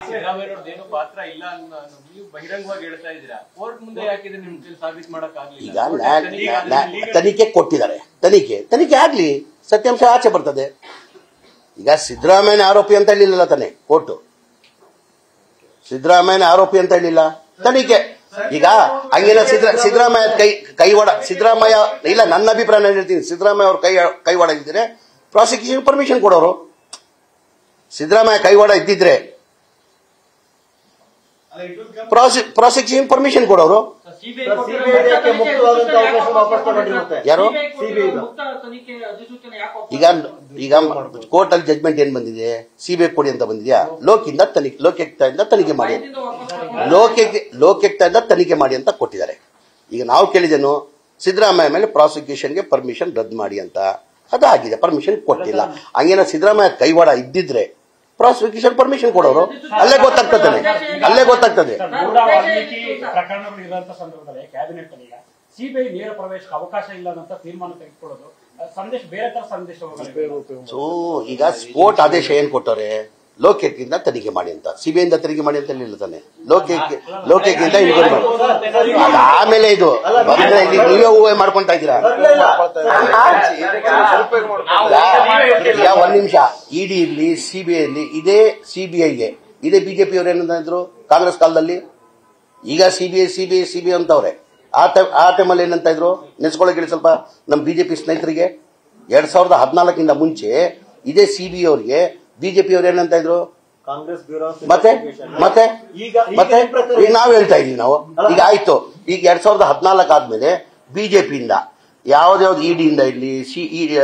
ಸಿದ್ದರಾಮಯ್ಯನವ್ರದ್ದು ಏನು ಪಾತ್ರ ಇಲ್ಲ ಅನ್ನೋ ನೀವು ಬಹಿರಂಗವಾಗಿ ಹೇಳ್ತಾ ಇದ್ದೀರಾ ಕೋರ್ಟ್ ಮುಂದೆ ಯಾಕಿದ್ರೆ ನಿಮ್ ಕೈಲಿ ಸಾಬೀತು ಮಾಡಕ್ ಆಗ್ಲಿಲ್ಲ ಈಗ ನ್ಯಾ- ನ್ಯಾ- ನ್ಯಾ- ತನಿಖೆ ಕೊಟ್ಟಿದ್ದಾರೆ ತನಿಖೆ ತನಿಖೆ ಆಗ್ಲಿ ಸತ್ಯಾಂಶ ಆಚೆ ಬರ್ತದೆ ಈಗ ಸಿದ್ದರಾಮಯ್ಯನ ಆರೋಪಿ ಅಂತ ಹೇಳಿಲ್ಲ ತಾನೆ ಕೋರ್ಟು ಸಿದ್ದರಾಮಯ್ಯನ ಆರೋಪಿ ಅಂತ ಹೇಳಿಲ್ಲ ತನಿಖೆ ಈಗ ಹಂಗೇನ ಸಿದ್ದರ ಸಿದ್ದರಾಮಯ್ಯ ಕೈ ಕೈವಾಡ ಸಿದ್ದರಾಮಯ್ಯ ಇಲ್ಲ ನನ್ನ ಅಭಿಪ್ರಾಯ ನಾನು ಹೇಳ್ತೀನಿ ಸಿದ್ದರಾಮಯ್ಯ ಅವ್ರ ಕೈ ಕೈವಾಡ ಇದ್ದಿದ್ರೆ ಪ್ರಾಸಿಕ್ಯೂಷನ್ ಪರ್ಮಿಷನ್ ಕೊಡೋರು ಸಿದ್ದರಾಮಯ್ಯ ಕೈವಾಡ ಇದ್ದಿದ್ರೆ ಪ್ರಾಸಿಕ್ಯೂಷನ್ ಪರ್ಮಿಷನ್ ಕೊಡೋರು ಸಿಬಿಐ ಮುಕ್ತವಾದಂತ ಅವಕಾಶ ವಾಪಸ್ ತಗೊಂಡಿರುತ್ತೆ ಯಾರು ಸಿಬಿಐ ಮುಕ್ತ ತನಿಖೆ ಅಧಿಸೂಚನೆ ಯಾಕೆ ವಾಪಸ್ ಈಗ ಈಗ ಕೋರ್ಟ್ ಅಲ್ಲಿ ಜಜ್ಮೆಂಟ್ ಏನ್ ಬಂದಿದೆ ಸಿಬಿಐ ಕೊಡಿ ಅಂತ ಬಂದಿದ್ಯಾ ಲೋಕಿಂದ ತನಿಖೆ ಲೋಕಾಯುಕ್ತದಿಂದ ತನಿಖೆ ಮಾಡಿ ಇಂದ ವಾಪಸ್ ತಗೊಂಡು ಲೋಕಕ್ಕೆ ಲೋಕಾಯುಕ್ತದಿಂದ ತನಿಖೆ ಮಾಡಿ ಅಂತ ಕೊಟ್ಟಿದ್ದಾರೆ ಈಗ ನಾವು ಕೇಳಿದೇನು ಸಿದ್ದರಾಮಯ್ಯ ಮೇಲೆ ಪ್ರಾಸಿಕ್ಯೂಷನ್ಗೆ ಪರ್ಮಿಷನ್ ರದ್ದು ಮಾಡಿ ಅಂತ ಅದಾಗಿದೆ ಪರ್ಮಿಷನ್ ಕೊಟ್ಟಿಲ್ಲ ಹಂಗೇನ ಸಿದ್ದರಾಮಯ್ಯ ಕೈವಾಡ ಇದ್ದಿದ್ರೆ ಪ್ರಾಸಿಕ್ಯೂಷನ್ ಪರ್ಮಿಷನ್ ಕೊಡೋರು ಅಲ್ಲೇ ಗೊತ್ತಾಗ್ತದೆ ಅಲ್ಲೇ ಗೊತ್ತಾಗ್ತದೆ ಸರ್, ಗೌಡ ವಾಲ್ಮೀಕಿ ಪ್ರಕರಣಗಳು ಇರುವಂತ ಸಂದರ್ಭದಲ್ಲಿ ಕ್ಯಾಬಿನೆಟ್ ಅಲ್ಲಿ ಈಗ ಸಿಬಿಐ ನೇರ ಪ್ರವೇಶಕ್ಕೆ ಅವಕಾಶ ಇಲ್ಲ ಅಂತ ತೀರ್ಮಾನ ತೆಗೆದುಕೊಳ್ಳೋದು ಅಹ್, ಸಂದೇಶ ಬೇರೆ ತರ ಸಂದೇಶ ಹೋಗಲ್ಲ ಸೊ ಈಗ ಕೋರ್ಟ್ ಆದೇಶ ಏನ್ ಕೊಟ್ಟವ್ರೆ ಲೋಕಕ್ಕಿಂತ ತನಿಖೆ ಮಾಡಿ ಅಂತ ಸಿಬಿಐಯಿಂದ ತನಿಖೆ ಮಾಡಿ ಅಂತ ಹೇಳಿಲ್ಲ ತಾನೆ ಲೋಕಕ್ಕೆ ಲೋಕಕ್ಕಿಂತ ಇನ್ಕ್ವೈರಿ ಮಾಡಿ ಅದು ಆಮೇಲೆ ಇದು ಬಂದ್ರೆ ಇಲ್ಲಿ ನೀವೇ ಊಹೆ ಮಾಡ್ಕೊಂತಾ ಇದ್ದೀರಾ ಈಗ- ಈಗ ಒಂದ್ ನಿಮಿಷ ಇಡಿ ಇರ್ಲಿ ಸಿಬಿಐ ಇರ್ಲಿ ಇದೇ ಸಿಬಿಐಗೆ ಇದೇ ಬಿಜೆಪಿ ಅವ್ರು ಏನಂತ ಕಾಂಗ್ರೆಸ್ ಕಾಲದಲ್ಲಿ ಈಗ ಸಿಬಿಐ ಸಿಬಿಐ ಸಿಬಿಐ ಅಂತವ್ರೆ ಆ ಟೈಮ್ ಆ ಟೈಮಲ್ಲಿ ಏನಂತ ಇದ್ರು ನೆನೆಸ್ಕೊಳ್ಳೋಕೆ ಹೇಳಿ ಸ್ವಲ್ಪ ನಮ್ಮ ಬಿಜೆಪಿ ಸ್ನೇಹಿತರಿಗೆ ಎರಡ್ ಸಾವಿರದ ಹದಿನಾಲ್ಕಿಂದ ಮುಂಚೆ ಇದೇ ಸಿಬಿಐ ಅವರಿಗೆ ಬಿಜೆಪಿ ಅವ್ರು ಏನಂತ ಇದ್ರು ಕಾಂಗ್ರೆಸ್ ಬ್ಯೂರೋ ಆಫ್ ಮತ್ತೆ ಇನ್ವೆಸ್ಟಿಗೇಷನ್. ಮತ್ತೆ ಈಗ ಈಗ ಮತ್ತೆ ಏನ್ ಪ್ರಕರಣ? ಈಗ ನಾವ್ ಹೇಳ್ತಾ ಇದೀವಿ ನಾವು ಈಗ ಆಯ್ತು ಈಗ ಎರಡ್ ಸಾವಿರದ ಹದಿನಾಲ್ಕು ಆದ್ಮೇಲೆ ಬಿಜೆಪಿಯಿಂದ ಯಾವ್ದ್ಯಾವ್ದು ಇಡಿಯಿಂದ ಇರ್ಲಿ ಸಿ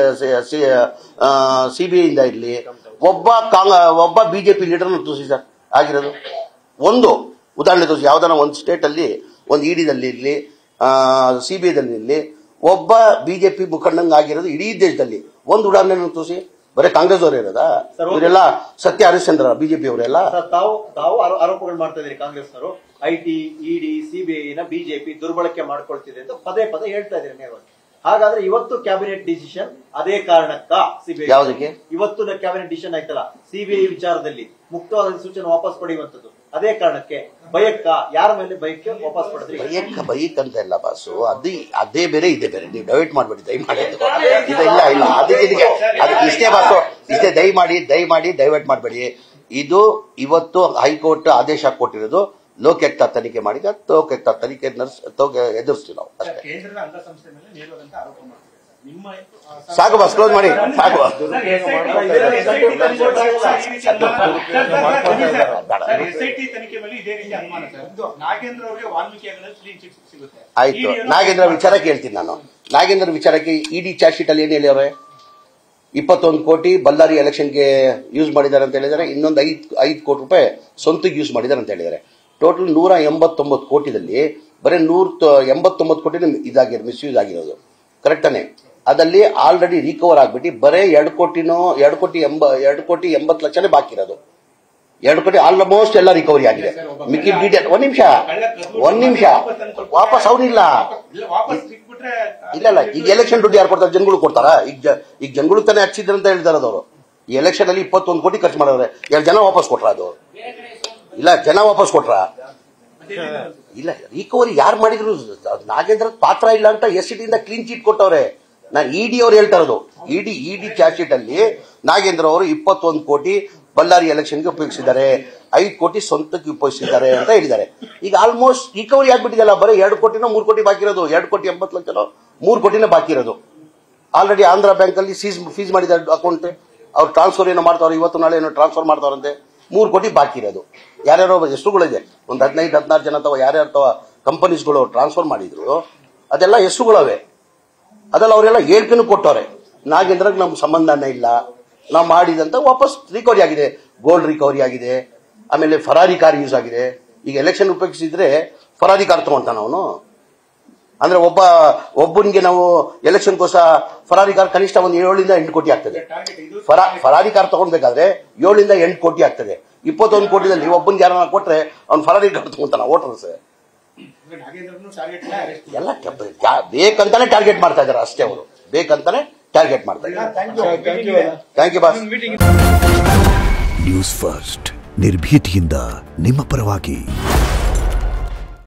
ಸಿಬಿಐ ಇಂದ ಇರ್ಲಿ ಒಬ್ಬ ಕಾಂಗ್ ಒಬ್ಬ ಬಿಜೆಪಿ ಲೀಡರ್ ತೋರಿಸಿ ಸರ್ ಆಗಿರೋದು ಒಂದು ಉದಾಹರಣೆ ತೋರಿಸಿ ಯಾವ್ದಾನ ಒಂದು ಸ್ಟೇಟ್ ಅಲ್ಲಿ ಒಂದು ಇಡಿದಲ್ಲಿ ಇರ್ಲಿ ಸಿಬಿಐದಲ್ಲಿ ಇರ್ಲಿ ಒಬ್ಬ ಬಿಜೆಪಿ ಮುಖಂಡಂಗ್ ಆಗಿರೋದು ಇಡೀ ದೇಶದಲ್ಲಿ ಒಂದು ಉದಾಹರಣೆ ತೋರಿಸಿ ಬರೀ ಕಾಂಗ್ರೆಸ್ ಅವರು ಇರೋದಾ ಸರ್, ಓಕೆ. ಇವರೆಲ್ಲ ಸತ್ಯ ಹರಿಶ್ಚಂದ್ರ ಬಿಜೆಪಿ ಅವರೆಲ್ಲ ಸರ್, ತಾವು ತಾವು ಆರೋ- ಆರೋಪಗಳು ಮಾಡ್ತಾ ಇದ್ದೀರಿ ಕಾಂಗ್ರೆಸ್ನವರು ಐಟಿ ಇಡಿ ಸಿಬಿಐ ನ ಬಿಜೆಪಿ ದುರ್ಬಳಕೆ ಮಾಡ್ಕೊಳ್ತಿದೆ ಅಂತ ಪದೇ ಪದೇ ಹೇಳ್ತಾ ಇದ್ದೀರಿ ನೇರವಾಗಿ ಹಾಗಾದ್ರೆ ಇವತ್ತು ಕ್ಯಾಬಿನೆಟ್ ಡಿಸಿಷನ್ ಅದೇ ಕಾರಣಕ್ಕ ಸಿಬಿಐ ಯಾವ್ದಕ್ಕೆ? ಇವತ್ತು ಕ್ಯಾಬಿನೆಟ್ ಡಿಸಿಷನ್ ಆಯ್ತಲ್ಲ ಸಿಬಿಐ ವಿಚಾರದಲ್ಲಿ ಮುಕ್ತವಾದ ಸೂಚನೆ ವಾಪಸ್ ಪಡೆಯುವಂತದ್ದು ಅದೇ ಕಾರಣಕ್ಕೆ ಭಯಕ್ಕ ಯಾರ ಮೇಲೆ ಭಯಕ್ಕೆ ವಾಪಸ್ ಪಡೆದ್ರಿ ಬೈಯಕ್ಕ ಬೈಕ್ ಅಂತ ಇಲ್ಲ ಬಾಸು ಅದೇ ಅದೇ ಬೇರೆ ಇದೇ ಬೇರೆ ನೀವು ಡೈವರ್ಟ್ ಮಾಡ್ಬೇಡಿ ದಯಮಾಡಿ ಅದು. ಇದು ಇಲ್ಲ ಇಲ್ಲ ಅದಕ್ಕೆ ಇದಕ್ಕೆ ಅದು ಇಷ್ಟೇ ಬಾಸು ಇಷ್ಟೇ ದಯಮಾಡಿ ದಯಮಾಡಿ ಡೈವರ್ಟ್ ಮಾಡಬೇಡಿ ಇದು ಇವತ್ತು ಹೈಕೋರ್ಟ್ ಆದೇಶ ಕೊಟ್ಟಿರೋದು ಲೋಕಾಯುಕ್ತ ತನಿಖೆ ಮಾಡಿದ ಲೋಕಾಯುಕ್ತ ತನಿಖೆ ನರ್ಸ್ ಎದುರಿಸ್ತೀವಿ ನಾವು ಅಷ್ಟೇ ಕೇಂದ್ರದ ಅಂಗಸಂಸ್ಥೆ ಮೇಲೆ ನೇರವಾದಂತ ಆರೋಪ ಮಾಡ್ತಾರೆ ನಿಮ್ಮ ಆ, ಸಾಕು ಬಾಸ್ ಕ್ಲೋಸ್ ಮಾಡಿ ಸಾಕು ಎಸ್ಐಟಿ ತನಿಖೆ ಮೇಲೆ ಇದೇ ರೀತಿ ಅನುಮಾನ ಸರ್ ನಾಗೇಂದ್ರ ಅವರಿಗೆ ವಾಲ್ಮೀಕಿ ಆಗದಲ್ಲಿ ಕ್ಲೀನ್ ಚಿಟ್ ಸಿಗುತ್ತೆ ಆಯ್ತು ED ಯನ್ನು- ನಾಗೇಂದ್ರ ವಿಚಾರ ಕೇಳ್ತೀನಿ ನಾನು ನಾಗೇಂದ್ರ ವಿಚಾರಕ್ಕೆ ಇಡಿ ಚಾರ್ಜ್ ಶೀಟ್ ಅಲ್ಲಿ ಏನ್ ಹೇಳಿವ್ರೆ ಇಪ್ಪತ್ತೊಂದು ಕೋಟಿ ಬಳ್ಳಾರಿ ಎಲೆಕ್ಷನ್ಗೆ ಯೂಸ್ ಮಾಡಿದ್ದಾರೆ ಅಂತ ಹೇಳಿದ್ದಾರೆ ಇನ್ನೊಂದು ಐದು ಐದು ಕೋಟಿ ರೂಪಾಯಿ ಸ್ವಂತಕ್ಕೆ ಯೂಸ್ ಮಾಡಿದ್ದಾರೆ ಅಂತ ಹೇಳಿದ್ದಾರೆ ಟೋಟಲ್ ನೂರ ಎಂಬತ್ತೊಂಬತ್ತು ಕೋಟಿದಲ್ಲಿ ಬರೀ ನೂರ ಎಂಬತ್ತೊಂಬತ್ತು ಕೋಟಿ ಇದಾಗಿರೋ ಮಿಸ್ಯೂಸ್ ಆಗಿರೋದು ಕರೆಕ್ಟಾನೆ ಅದಲ್ಲಿ ಆಲ್ರೆಡಿ ರಿಕವರ್ ಆಗ್ಬಿಟ್ಟು ಬರೇ ಎರಡು ಕೋಟಿನೋ ಎರಡು ಕೋಟಿ ಎಂಬ ಎರಡು ಕೋಟಿ ಎಂಬತ್ತು ಲಕ್ಷನೇ ಬಾಕಿ ಇರೋದು ಎರಡು ಕೋಟಿ ಆಲ್ಮೋಸ್ಟ್ ಎಲ್ಲ ರಿಕವರಿ ಆಗಿದೆ ಮಿಕ್ಕಿ ಡೀಟೇಲ್ ಒಂದ್ ನಿಮಿಷ ಒಂದ್ ನಿಮಿಷ ವಾಪಸ್ ಅವನಿಲ್ಲ ಇಲ್ಲ ವಾಪಸ್ ಸಿಕ್ಬಿಟ್ರೆ ಇಲ್ಲ ಇಲ್ಲ ಈಗ ಎಲೆಕ್ಷನ್ ದುಡ್ಡು ಯಾರು ಕೊಡ್ತಾರೆ ಜನಗಳು ಕೊಡ್ತಾರ ಈಗ ಜ- ಈಗ ಜನಗಳು ತಾನೇ ಹಚ್ಚಿದ್ರು ಅಂತ ಹೇಳ್ತಾರೆ ಅವರು ಈ ಎಲೆಕ್ಷನ್ ಅಲ್ಲಿ ಇಪ್ಪತ್ತೊಂದು ಕೋಟಿ ಖರ್ಚು ಮಾಡಿದ್ರೆ ಎರಡು ಜನ ವಾಪಸ್ ಕೊಟ್ರ ಅದು ಇಲ್ಲ ಜನ ವಾಪಸ್ ಕೊಟ್ರ ಇಲ್ಲ ರಿಕವರಿ ಯಾರು ಮಾಡಿದ್ರು ಅದ್ ನಾಗೇಂದ್ರ ಪಾತ್ರ ಇಲ್ಲ ಅಂತ ಎಸ್ ಇಂದ ಕ್ಲೀನ್ ಚೀಟ್ ಕೊಟ್ಟವ್ರೆ ನಾನು ಇಡಿ ಅವ್ರು ಹೇಳ್ತಾ ಇರೋದು ಇಡಿ ಇಡಿ ಚಾರ್ಜ್ ಶೀಟ್ ಅಲ್ಲಿ ನಾಗೇಂದ್ರ ಅವರು ಇಪ್ಪತ್ತೊಂದು ಕೋಟಿ ಬಳ್ಳಾರಿ ಎಲೆಕ್ಷನ್ಗೆ ಉಪಯೋಗಿಸಿದ್ದಾರೆ ಐದು ಕೋಟಿ ಸ್ವಂತಕ್ಕೆ ಉಪಯೋಗಿಸಿದ್ದಾರೆ ಅಂತ ಹೇಳಿದ್ದಾರೆ ಈಗ ಆಲ್ಮೋಸ್ಟ್ ರಿಕವರಿ ಆಗ್ಬಿಟ್ಟಿದೆಯಲ್ಲ ಬರೀ ಎರಡು ಕೋಟಿನೋ ಮೂರು ಕೋಟಿ ಬಾಕಿ ಇರೋದು ಎರಡು ಕೋಟಿ ಎಂಬತ್ತು ಲಕ್ಷನೋ ಮೂರು ಕೋಟಿನೇ ಬಾಕಿ ಇರೋದು ಆಲ್ರೆಡಿ ಆಂಧ್ರ ಬ್ಯಾಂಕ್ ಅಲ್ಲಿ ಸೀಸ್ ಫೀಸ್ ಮಾಡಿದ್ದಾರೆ ಅಕೌಂಟ್ ಅವ್ರು ಟ್ರಾನ್ಸ್ಫರ್ ಏನೋ ಮಾಡ್ತಾವ್ರೆ ಇವತ್ತು ನಾಳೆ ಏನೋ ಟ್ರಾನ್ಸ್ಫರ್ ಮಾಡ್ತಾರಂತೆ ಮೂರು ಕೋಟಿ ಬಾಕಿ ಇರೋದು ಯಾರ್ಯಾರೋ ಹೆಸರುಗಳಿದೆ ಒಂದು ಹದಿನೈದು ಹದಿನಾರು ಜನ ಅಥವಾ ಯಾರ್ಯಾರು ಅಥವಾ ಕಂಪನೀಸ್ಗಳು ಟ್ರಾನ್ಸ್ಫರ್ ಮಾಡಿದ್ರು ಅದೆಲ್ಲ ಹೆಸರುಗಳವೆ ಅದೆಲ್ಲ ಅವರೆಲ್ಲ ಹೇಳಿಕೆನೂ ಕೊಟ್ಟವ್ರೆ ನಾಗೇಂದ್ರಗ್ ನಮ್ಗೆ ಸಂಬಂಧನೇ ಇಲ್ಲ ನಾವು ಮಾಡಿದಂತ ವಾಪಸ್ ರಿಕವರಿ ಆಗಿದೆ ಗೋಲ್ಡ್ ರಿಕವರಿ ಆಗಿದೆ ಆಮೇಲೆ ಫರಾರಿ ಕಾರ್ ಯೂಸ್ ಆಗಿದೆ ಈಗ ಎಲೆಕ್ಷನ್ ಉಪಯೋಗಿಸಿದ್ರೆ ಫರಾರಿ ಕಾರ್ ತಗೊಂತಾನ ಅವನು ಅಂದ್ರೆ ಒಬ್ಬ ಒಬ್ಬನಿಗೆ ನಾವು ಎಲೆಕ್ಷನ್ಗೋಸ್ಕರ ಫರಾರಿ ಕಾರ್ ಕನಿಷ್ಠ ಒಂದು ಏಳರಿಂದ ಎಂಟು ಕೋಟಿ ಆಗ್ತದೆ ಫರಾ ಫರಾರಿ ಕಾರ್ ತಗೊಳ್ಬೇಕಾದ್ರೆ ಏಳರಿಂದ ಎಂಟು ಕೋಟಿ ಆಗ್ತದೆ ಇಪ್ಪತ್ತೊಂದು ಕೋಟಿದಲ್ಲಿ ಒಬ್ಬನಿಗೆ ಯಾರನ್ನ ಕೊಟ್ರೆ ಅವ್ನು ಫರಾರಿ ಕಾರ್ ತಗೊಂತಾನ ವೋಟರ್ಸ್ ನಾಗೇಂದ್ರನು ಟಾರ್ಗೆಟ್ ಅರೆಸ್ಟ್ ಎಲ್ಲ ಕೆಪ್ಪ- ಯಾ- ಬೇಕಂತಾನೆ ಟಾರ್ಗೆಟ್ ಮಾಡ್ತಾ ಇದಾರೆ ಅಷ್ಟೇ ಅವರು ಬೇಕಂತಾನೆ ಟಾರ್ಗೆಟ್ ಮಾಡ್ತಾ ಇದ್ದಾರೆ thank you boss news first ನಿರ್ಭೀತಿಯಿಂದ ನಿಮ್ಮ ಪರವಾಗಿ